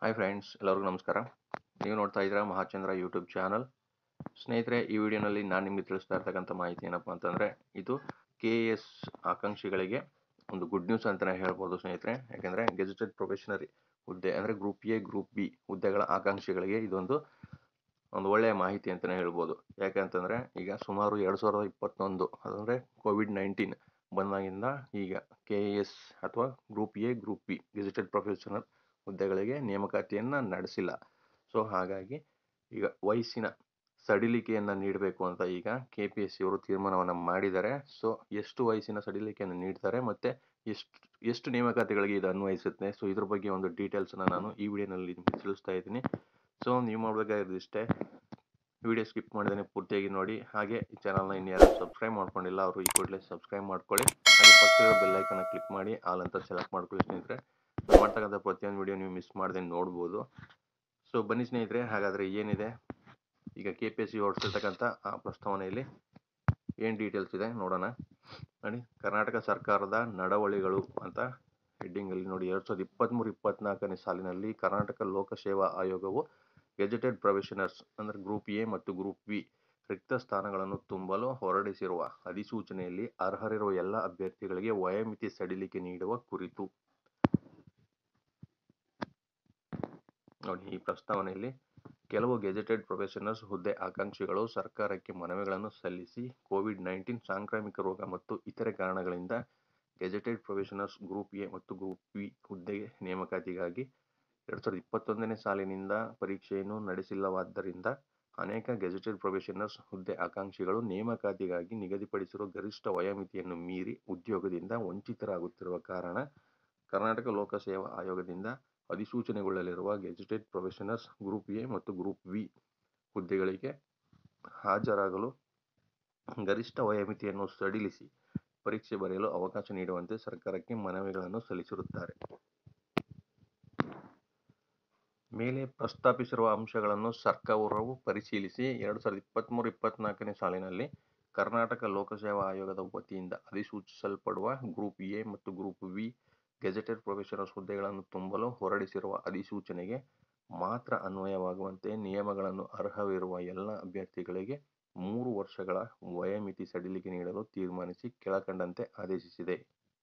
hi friends ಎಲ್ಲರಿಗೂ ನಮಸ್ಕಾರ ನೀವು ನೋಡ್ತಾ ಇದ್ದೀರಾ ಮಹಾಚಂದ್ರ ಯೂಟ್ಯೂಬ್ ಚಾನಲ್ ಸ್ನೇಹಿತರೆ ಈ ವಿಡಿಯೋನಲ್ಲಿ ನಾನು ನಿಮಗೆ ತಿಳಿಸ್ತಾ ಇರ್ತಕ್ಕಂಥ ಮಾಹಿತಿ ಏನಪ್ಪ ಅಂತಂದರೆ ಇದು ಕೆ ಎಸ್ ಆಕಾಂಕ್ಷಿಗಳಿಗೆ ಒಂದು ಗುಡ್ ನ್ಯೂಸ್ ಅಂತಲೇ ಹೇಳ್ಬೋದು ಸ್ನೇಹಿತರೆ ಯಾಕೆಂದರೆ ಗೆಜೆಟೆಡ್ ಪ್ರೊಫೆಷನರಿ ಹುದ್ದೆ ಅಂದರೆ ಗ್ರೂಪ್ ಎ ಗ್ರೂಪ್ ಬಿ ಹುದ್ದೆಗಳ ಆಕಾಂಕ್ಷಿಗಳಿಗೆ ಇದೊಂದು ಒಂದು ಒಳ್ಳೆಯ ಮಾಹಿತಿ ಅಂತಲೇ ಹೇಳ್ಬೋದು ಯಾಕೆಂತಂದರೆ ಈಗ ಸುಮಾರು ಎರಡು ಸಾವಿರದ ಇಪ್ಪತ್ತೊಂದು ಅಂದರೆ ಕೋವಿಡ್ ನೈನ್ಟೀನ್ ಬಂದಾಗಿಂದ ಈಗ ಕೆ ಎಸ್ ಅಥವಾ group A group B gazetted professional ಹುದ್ದೆಗಳಿಗೆ ನೇಮಕಾತಿಯನ್ನು ನಡೆಸಿಲ್ಲ ಸೊ ಹಾಗಾಗಿ ಈಗ ವಯಸ್ಸಿನ ಸಡಿಲಿಕೆಯನ್ನು ನೀಡಬೇಕು ಅಂತ ಈಗ ಕೆ ಪಿ ಎಸ್ ಸಿ ಅವರು ತೀರ್ಮಾನವನ್ನು ಮಾಡಿದ್ದಾರೆ ಸೊ ಎಷ್ಟು ವಯಸ್ಸಿನ ಸಡಿಲಿಕೆಯನ್ನು ನೀಡ್ತಾರೆ ಮತ್ತು ಎಷ್ಟು ಎಷ್ಟು ನೇಮಕಾತಿಗಳಿಗೆ ಇದು ಅನ್ವಯಿಸುತ್ತೆ ಸೊ ಇದ್ರ ಬಗ್ಗೆ ಒಂದು ಡೀಟೇಲ್ಸನ್ನು ನಾನು ಈ ವಿಡಿಯೋನಲ್ಲಿ ನಿಮಗೆ ತಿಳಿಸ್ತಾ ಇದ್ದೀನಿ ಸೊ ನೀವು ಮಾಡಬೇಕಾಗಿರೋದಿಷ್ಟೇ ವಿಡಿಯೋ ಸ್ಕಿಪ್ ಮಾಡಿದ್ರೆ ಪೂರ್ತಿಯಾಗಿ ನೋಡಿ ಹಾಗೆ ಈ ಚಾನಲ್ನ ಇನ್ನು ಯಾರು ಸಬ್ಸ್ಕ್ರೈಬ್ ಮಾಡ್ಕೊಂಡಿಲ್ಲ ಅವರು ಈ ಕೂಡಲೇ ಸಬ್ಸ್ಕ್ರೈಬ್ ಮಾಡ್ಕೊಳ್ಳಿ ಹಾಗೆ ಪಕ್ಕದ ಬೆಲ್ಲೈಕನ್ನ ಕ್ಲಿಕ್ ಮಾಡಿ ಆಲ್ ಅಂತ ಸೆಲೆಕ್ಟ್ ಮಾಡ್ಕೊಳ್ಳಿ ಸ್ನೇಹಿತರೆ ಸೊ ಮಾಡ್ತಕ್ಕಂಥ ಪ್ರತಿಯೊಂದು ವಿಡಿಯೋ ನೀವು ಮಿಸ್ ಮಾಡದೆ ನೋಡ್ಬೋದು ಸೊ ಬನ್ನಿ ಸ್ನೇಹಿತರೆ ಹಾಗಾದರೆ ಏನಿದೆ ಈಗ ಕೆ ಪಿ ಎಸ್ ಸಿ ಹೊರಡಿಸಿರ್ತಕ್ಕಂಥ ಆ ಪ್ರಸ್ತಾವನೆಯಲ್ಲಿ ಏನು ಡೀಟೇಲ್ಸ್ ಇದೆ ನೋಡೋಣ ನೋಡಿ ಕರ್ನಾಟಕ ಸರ್ಕಾರದ ನಡವಳಿಗಳು ಅಂತ ಹೆಡ್ಡಿಂಗಲ್ಲಿ ನೋಡಿ ಎರಡು ಸಾವಿರದ ಇಪ್ಪತ್ತ್ಮೂರು ಇಪ್ಪತ್ತ್ನಾಲ್ಕನೇ ಸಾಲಿನಲ್ಲಿ ಕರ್ನಾಟಕ ಲೋಕಸೇವಾ ಆಯೋಗವು ಗೆಜೆಟೆಡ್ ಪ್ರೊಫೆಷನರ್ಸ್ ಅಂದರೆ ಗ್ರೂಪ್ ಎ ಮತ್ತು ಗ್ರೂಪ್ ಬಿ ರಿಕ್ತ ಸ್ಥಾನಗಳನ್ನು ತುಂಬಲು ಹೊರಡಿಸಿರುವ ಅಧಿಸೂಚನೆಯಲ್ಲಿ ಅರ್ಹರಿರುವ ಎಲ್ಲ ಅಭ್ಯರ್ಥಿಗಳಿಗೆ ವಯೋಮಿತಿ ಸಡಿಲಿಕೆ ನೀಡುವ ಕುರಿತು ನೋಡಿ ಈ ಪ್ರಸ್ತಾವನೆಯಲ್ಲಿ ಕೆಲವು ಗೆಜೆಟೆಡ್ ಪ್ರೊಫೆಷನರ್ಸ್ ಹುದ್ದೆ ಆಕಾಂಕ್ಷಿಗಳು ಸರ್ಕಾರಕ್ಕೆ ಮನವಿಗಳನ್ನು ಸಲ್ಲಿಸಿ ಕೋವಿಡ್ ನೈನ್ಟೀನ್ ಸಾಂಕ್ರಾಮಿಕ ರೋಗ ಮತ್ತು ಇತರೆ ಕಾರಣಗಳಿಂದ ಗೆಜೆಟೆಡ್ ಪ್ರೊಫೆಷನರ್ಸ್ ಗ್ರೂಪ್ ಎ ಮತ್ತು ಗ್ರೂಪ್ ಬಿ ಹುದ್ದೆಗೆ ನೇಮಕಾತಿಗಾಗಿ ಎರಡು ಸಾವಿರದ ಇಪ್ಪತ್ತೊಂದನೇ ಸಾಲಿನಿಂದ ಪರೀಕ್ಷೆಯನ್ನು ನಡೆಸಿಲ್ಲವಾದ್ದರಿಂದ ಅನೇಕ ಗೆಜೆಟೆಡ್ ಪ್ರೊಫೆಷನರ್ಸ್ ಹುದ್ದೆ ಆಕಾಂಕ್ಷಿಗಳು ನೇಮಕಾತಿಗಾಗಿ ನಿಗದಿಪಡಿಸಿರುವ ಗರಿಷ್ಠ ವಯೋಮಿತಿಯನ್ನು ಮೀರಿ ಉದ್ಯೋಗದಿಂದ ವಂಚಿತರಾಗುತ್ತಿರುವ ಕಾರಣ ಕರ್ನಾಟಕ ಲೋಕಸೇವಾ ಆಯೋಗದಿಂದ ಅಧಿಸೂಚನೆಗೊಳ್ಳಲಿರುವ ಗೆಜೆಟೆಡ್ ಪ್ರೊಫೆಷನರ್ಸ್ ಗ್ರೂಪ್ ಎ ಮತ್ತು ಗ್ರೂಪ್ ಬಿ ಹುದ್ದೆಗಳಿಗೆ ಹಾಜರಾಗಲು ಗರಿಷ್ಠ ವಯೋಮಿತಿಯನ್ನು ಸಡಿಲಿಸಿ ಪರೀಕ್ಷೆ ಬರೆಯಲು ಅವಕಾಶ ನೀಡುವಂತೆ ಸರ್ಕಾರಕ್ಕೆ ಮನವಿಗಳನ್ನು ಸಲ್ಲಿಸಿರುತ್ತಾರೆ ಮೇಲೆ ಪ್ರಸ್ತಾಪಿಸಿರುವ ಅಂಶಗಳನ್ನು ಸರ್ಕಾರವು ಪರಿಶೀಲಿಸಿ ಎರಡು ಸಾವಿರದ ಇಪ್ಪತ್ತ್ಮೂರು ಇಪ್ಪತ್ತ್ನಾಲ್ಕನೇ ಸಾಲಿನಲ್ಲಿ ಕರ್ನಾಟಕ ಲೋಕಸೇವಾ ಆಯೋಗದ ವತಿಯಿಂದ ಅಧಿಸೂಚಿಸಲ್ಪಡುವ ಗ್ರೂಪ್ ಎ ಮತ್ತು ಗ್ರೂಪ್ ಬಿ ಗೆಜೆಟೆಡ್ ಪ್ರೊಫೆಷನರ್ಸ್ ಹುದ್ದೆಗಳನ್ನು ತುಂಬಲು ಹೊರಡಿಸಿರುವ ಅಧಿಸೂಚನೆಗೆ ಮಾತ್ರ ಅನ್ವಯವಾಗುವಂತೆ ನಿಯಮಗಳನ್ನು ಅರ್ಹವಿರುವ ಎಲ್ಲ ಅಭ್ಯರ್ಥಿಗಳಿಗೆ ಮೂರು ವರ್ಷಗಳ ವಯೋಮಿತಿ ಸಡಿಲಿಕೆ ನೀಡಲು ತೀರ್ಮಾನಿಸಿ ಕೆಳಕಂಡಂತೆ ಆದೇಶಿಸಿದೆ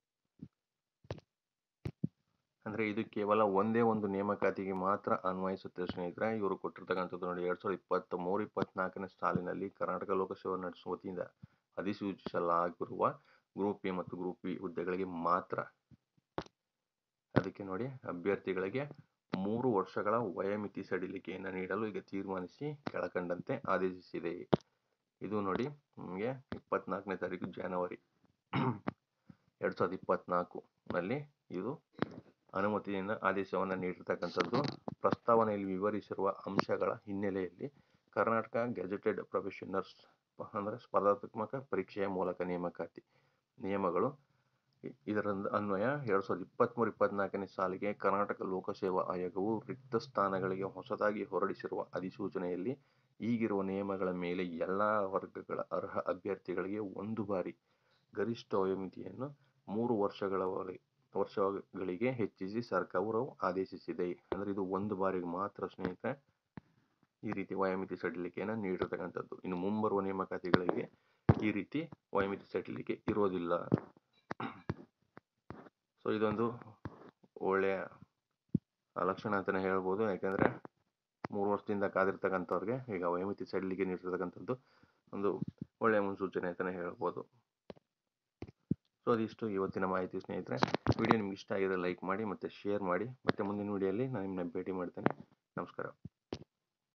ಅಂದರೆ ಇದು ಕೇವಲ ಒಂದೇ ಒಂದು ನೇಮಕಾತಿಗೆ ಮಾತ್ರ ಅನ್ವಯಿಸುತ್ತೆ ಸ್ನೇಹಿತರೆ ಇವರು ಕೊಟ್ಟಿರ್ತಕ್ಕಂಥದ್ದು ನೋಡಿ ಎರಡು ಸಾವಿರದ ಇಪ್ಪತ್ತ್ ಮೂರು ಇಪ್ಪತ್ನಾಲ್ಕನೇ ಸಾಲಿನಲ್ಲಿ ಕರ್ನಾಟಕ ಲೋಕಸೇವಾ ನಡೆಸುವ ವತಿಯಿಂದ ಅಧಿಸೂಚಿಸಲಾಗಿರುವ ಗ್ರೂಪ್ ಎ ಮತ್ತು ಗ್ರೂಪ್ ಬಿ ಹುದ್ದೆಗಳಿಗೆ ಮಾತ್ರ ಅದಕ್ಕೆ ನೋಡಿ ಅಭ್ಯರ್ಥಿಗಳಿಗೆ ಮೂರು ವರ್ಷಗಳ ವಯೋಮಿತಿ ಸಡಿಲಿಕೆಯನ್ನು ನೀಡಲು ಈಗ ತೀರ್ಮಾನಿಸಿ ಕೆಳಕಂಡಂತೆ ಆದೇಶಿಸಿದೆ ಇದು ನೋಡಿ ನಿಮಗೆ ಇಪ್ಪತ್ನಾಲ್ಕನೇ ತಾರೀಕು ಜನವರಿ ಎರಡು ಸಾವಿರದ ಇಪ್ಪತ್ನಾಲ್ಕು ನಲ್ಲಿ ಇದು ಅನುಮತಿಯಿಂದ ಆದೇಶವನ್ನು ನೀಡಿರ್ತಕ್ಕಂಥದ್ದು ಪ್ರಸ್ತಾವನೆಯಲ್ಲಿ ವಿವರಿಸಿರುವ ಅಂಶಗಳ ಹಿನ್ನೆಲೆಯಲ್ಲಿ ಕರ್ನಾಟಕ ಗೆಜೆಟೆಡ್ ಪ್ರೊಫೆಷನರ್ಸ್ ಅಂದರೆ ಸ್ಪರ್ಧಾತ್ಮಕ ಪರೀಕ್ಷೆಯ ಮೂಲಕ ನೇಮಕಾತಿ ನಿಯಮಗಳು ಇದರ ಅನ್ವಯ ಎರಡು ಸಾವಿರದ ಇಪ್ಪತ್ತ್ಮೂರು ಇಪ್ಪತ್ತ್ನಾಲ್ಕನೇ ಸಾಲಿಗೆ ಕರ್ನಾಟಕ ಲೋಕಸೇವಾ ಆಯೋಗವು ರಿಕ್ತ ಸ್ಥಾನಗಳಿಗೆ ಹೊಸದಾಗಿ ಹೊರಡಿಸಿರುವ ಅಧಿಸೂಚನೆಯಲ್ಲಿ ಈಗಿರುವ ನಿಯಮಗಳ ಮೇಲೆ ಎಲ್ಲ ವರ್ಗಗಳ ಅರ್ಹ ಅಭ್ಯರ್ಥಿಗಳಿಗೆ ಒಂದು ಬಾರಿ ಗರಿಷ್ಠ ವಯೋಮಿತಿಯನ್ನು ಮೂರು ವರ್ಷಗಳವರೆಗೆ ವರ್ಷಗಳಿಗೆ ಹೆಚ್ಚಿಸಿ ಸರ್ಕಾರವು ಆದೇಶಿಸಿದೆ ಅಂದರೆ ಇದು ಒಂದು ಬಾರಿಗೆ ಮಾತ್ರ ಸ್ನೇಹಿತರೆ ಈ ರೀತಿ ವಯೋಮಿತಿ ಸಡಿಲಿಕೆಯನ್ನು ನೀಡಿರ್ತಕ್ಕಂಥದ್ದು ಇನ್ನು ಮುಂಬರುವ ನೇಮಕಾತಿಗಳಿಗೆ ಈ ರೀತಿ ವಯೋಮಿತಿ ಸಡಿಲಿಕೆ ಇರೋದಿಲ್ಲ ಸೊ ಇದೊಂದು ಒಳ್ಳೆಯ ಲಕ್ಷಣ ಅಂತಲೇ ಹೇಳ್ಬೋದು ಯಾಕೆಂದರೆ ಮೂರು ವರ್ಷದಿಂದ ಕಾದಿರ್ತಕ್ಕಂಥವ್ರಿಗೆ ಈಗ ವಯೋಮಿತಿ ಸಡಿಲಿಕೆ ನೀಡಿರ್ತಕ್ಕಂಥದ್ದು ಒಂದು ಒಳ್ಳೆಯ ಮುನ್ಸೂಚನೆ ಅಂತಲೇ ಹೇಳ್ಬೋದು ಸೊ ಅದಿಷ್ಟು ಇವತ್ತಿನ ಮಾಹಿತಿ ಸ್ನೇಹಿತರೆ ವಿಡಿಯೋ ನಿಮ್ಗೆ ಇಷ್ಟ ಆಗಿದ್ರೆ ಲೈಕ್ ಮಾಡಿ ಮತ್ತು ಶೇರ್ ಮಾಡಿ ಮತ್ತು ಮುಂದಿನ ವಿಡಿಯೋಲಿ ನಾನು ನಿಮ್ಮನ್ನ ಭೇಟಿ ಮಾಡ್ತೇನೆ ನಮಸ್ಕಾರ